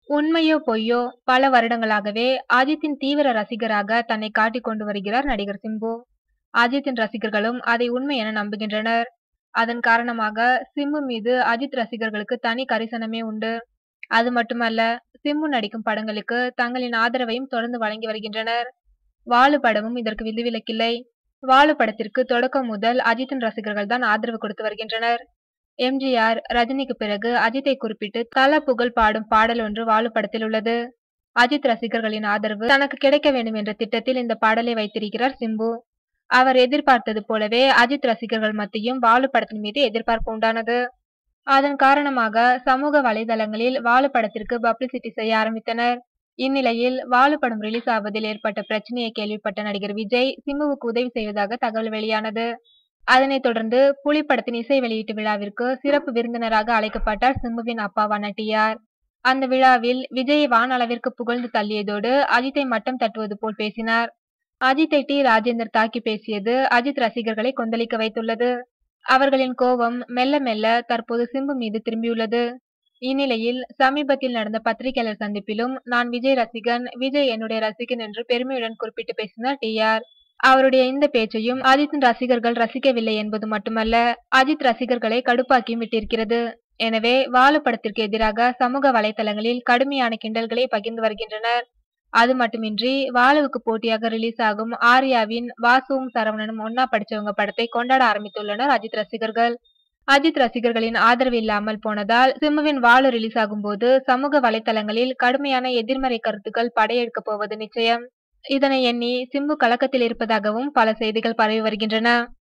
உண்மையோ பொய்யோ பல வருடங்களாகவே அஜித்தின் தீவிர ரசிகராக தன்னை காட்டிக் கொண்டு வருகிறார் நடிகர் சிம்பு அஜித்தின் ரசிகர்களும் அதை உண்மை என நம்புகின்றனர் அதன் காரணமாக சிம்பு மீது அஜித் ரசிகர்களுக்கு தனி கரிசனமே உண்டு அது மட்டுமல்ல சிம்பு நடிக்கும் படங்களுக்கு தங்களின் ஆதரவையும் தொடர்ந்து வழங்கி வருகின்றனர் வாழு படமும் இதற்கு விதிவிலக்கில்லை வாழு படத்திற்கு தொடக்கம் முதல் அஜித்தின் ரசிகர்கள் தான் ஆதரவு கொடுத்து வருகின்றனர் எம்ஜிஆர் ரஜினிக்கு பிறகு அஜித்தை குறிப்பிட்டு தல புகழ் பாடும் பாடல் ஒன்று வாழு படத்தில் உள்ளது அஜித் ரசிகர்களின் ஆதரவு தனக்கு கிடைக்க வேண்டும் என்ற திட்டத்தில் இந்த பாடலை வைத்திருக்கிறார் சிம்பு அவர் எதிர்பார்த்தது போலவே அஜித் ரசிகர்கள் மத்தியும் வாழு படத்தின் மீது எதிர்பார்ப்பு உண்டானது அதன் காரணமாக சமூக வலைதளங்களில் வாழு படத்திற்கு பப்ளிசிட்டி செய்ய ஆரம்பித்தனர் இந்நிலையில் வாழு படம் ரிலீஸ் ஆவதில் ஏற்பட்ட பிரச்சனையை கேள்விப்பட்ட நடிகர் விஜய் சிம்புவுக்கு உதவி செய்வதாக தகவல் வெளியானது அதனைத் தொடர்ந்து புலி படத்தின் இசை வெளியீட்டு விழாவிற்கு சிறப்பு விருந்தினராக அழைக்கப்பட்டார் சிம்புவின் அப்பாவான டி ஆர் அந்த விழாவில் விஜயை வானளவிற்கு புகழ்ந்து தள்ளியதோடு அஜித்தை மட்டம் தட்டுவது போல் பேசினார் அஜித்தை டி ராஜேந்தர் தாக்கி பேசியது அஜித் ரசிகர்களை கொந்தளிக்க வைத்துள்ளது அவர்களின் கோபம் மெல்ல மெல்ல தற்போது சிம்பு மீது திரும்பியுள்ளது இந்நிலையில் சமீபத்தில் நடந்த பத்திரிகையாளர் சந்திப்பிலும் நான் விஜய் ரசிகன் விஜய் என்னுடைய ரசிகன் என்று பெருமையுடன் குறிப்பிட்டு பேசினார் டி ஆர் அவருடைய இந்த பேச்சையும் அஜித்தின் ரசிகர்கள் ரசிக்கவில்லை என்பது மட்டுமல்ல அஜித் ரசிகர்களை கடுப்பாக்கியும் விட்டிருக்கிறது எனவே வாழு படத்திற்கு எதிராக சமூக வலைதளங்களில் கடுமையான கிண்டல்களை பகிர்ந்து வருகின்றனர் அது மட்டுமின்றி வாழுவுக்கு போட்டியாக ரிலீஸ் ஆகும் ஆர்யாவின் வாசுவும் சரவணனும் ஒன்னா படிச்சவங்க படத்தை கொண்டாட ஆரம்பித்துள்ளனர் அஜித் ரசிகர்கள் அஜித் ரசிகர்களின் ஆதரவு இல்லாமல் போனதால் சிம்புவின் வாழு ரிலீஸ் ஆகும்போது சமூக வலைதளங்களில் கடுமையான எதிர்மறை கருத்துக்கள் படையெடுக்கப் போவது நிச்சயம் இதனை எண்ணி சிம்பு கலக்கத்தில் இருப்பதாகவும் பல செய்திகள் பரவி வருகின்றன